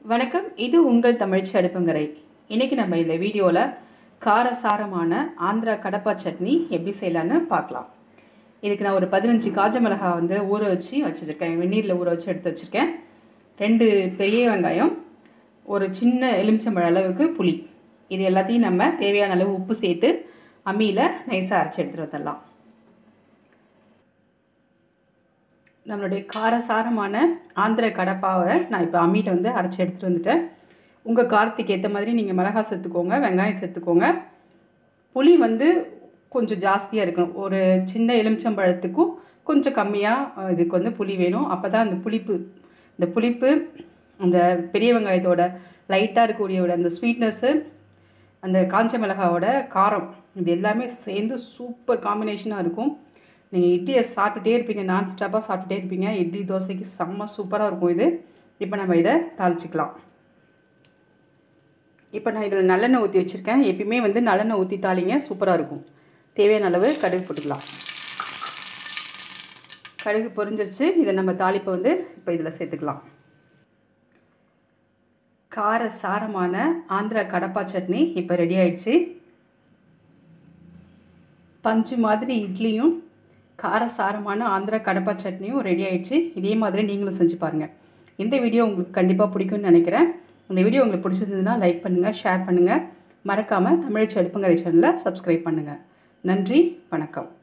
வணக்கம் இது உங்கள் தமிழ்ச்சி அடுப்புங்கரை இன்றைக்கி நம்ம இந்த வீடியோவில் காரசாரமான ஆந்திரா கடப்பா சட்னி எப்படி செய்யலான்னு பார்க்கலாம் இதுக்கு நான் ஒரு பதினஞ்சு காஞ்ச மிளகாய் வந்து ஊற வச்சு வச்சுருக்கேன் வெந்நீரில் ஊற வச்சு எடுத்து வச்சுருக்கேன் ரெண்டு பெரிய வெங்காயம் ஒரு சின்ன எலுமிச்சம்பழ அளவுக்கு புளி இது எல்லாத்தையும் நம்ம தேவையான அளவு உப்பு சேர்த்து அம்மியில் நைஸாக அரைச்சி எடுத்துகிட்டு வந்துடலாம் நம்மளுடைய காரசாரமான ஆந்திர கடப்பாவை நான் இப்போ அம்மிட்ட வந்து அரைச்சி எடுத்துகிட்டு வந்துட்டேன் உங்கள் காரத்துக்கு ஏற்ற மாதிரி நீங்கள் மிளகாய் சேர்த்துக்கோங்க வெங்காயம் சேர்த்துக்கோங்க புளி வந்து கொஞ்சம் ஜாஸ்தியாக இருக்கணும் ஒரு சின்ன எலுமிச்சம்பழத்துக்கும் கொஞ்சம் கம்மியாக இதுக்கு வந்து புளி வேணும் அப்போ தான் அந்த புளிப்பு இந்த புளிப்பு அந்த பெரிய வெங்காயத்தோட லைட்டாக இருக்கக்கூடிய அந்த ஸ்வீட்னஸ்ஸு அந்த காஞ்ச மிளகாவோட காரம் இது எல்லாமே சேர்ந்து சூப்பர் காம்பினேஷனாக இருக்கும் நீங்கள் இட்லியை சாப்பிட்டுட்டே இருப்பீங்க நான் ஸ்டாப்பாக சாப்பிட்டுட்டே இருப்பீங்க இட்லி தோசைக்கு செம்ம சூப்பராக இருக்கும் இது இப்போ நம்ம இதை தாளிச்சிக்கலாம் இப்போ நான் இதில் நல்லெண்ணெய் ஊற்றி வச்சுருக்கேன் எப்பயுமே வந்து நல்லெண்ணெய் ஊற்றி தாளிங்க சூப்பராக இருக்கும் தேவையான அளவு கடுகு போட்டுக்கலாம் கடுகு பொரிஞ்சிருச்சு இதை நம்ம தாளிப்பை வந்து இப்போ இதில் சேர்த்துக்கலாம் கார சாரமான ஆந்திரா கடப்பா சட்னி இப்போ ரெடி ஆயிடுச்சு பஞ்சு மாதிரி இட்லியும் காரசாரமான ஆந்திரா கடப்பா சட்னியும் ரெடி ஆயிடுச்சு இதே மாதிரி நீங்களும் செஞ்சு பாருங்கள் இந்த வீடியோ உங்களுக்கு கண்டிப்பாக பிடிக்கும்னு நினைக்கிறேன் இந்த வீடியோ உங்களுக்கு பிடிச்சிருந்ததுன்னா லைக் பண்ணுங்கள் ஷேர் பண்ணுங்கள் மறக்காமல் தமிழச்சி அடுப்புங்கரை சேனலை சப்ஸ்கிரைப் பண்ணுங்கள் நன்றி வணக்கம்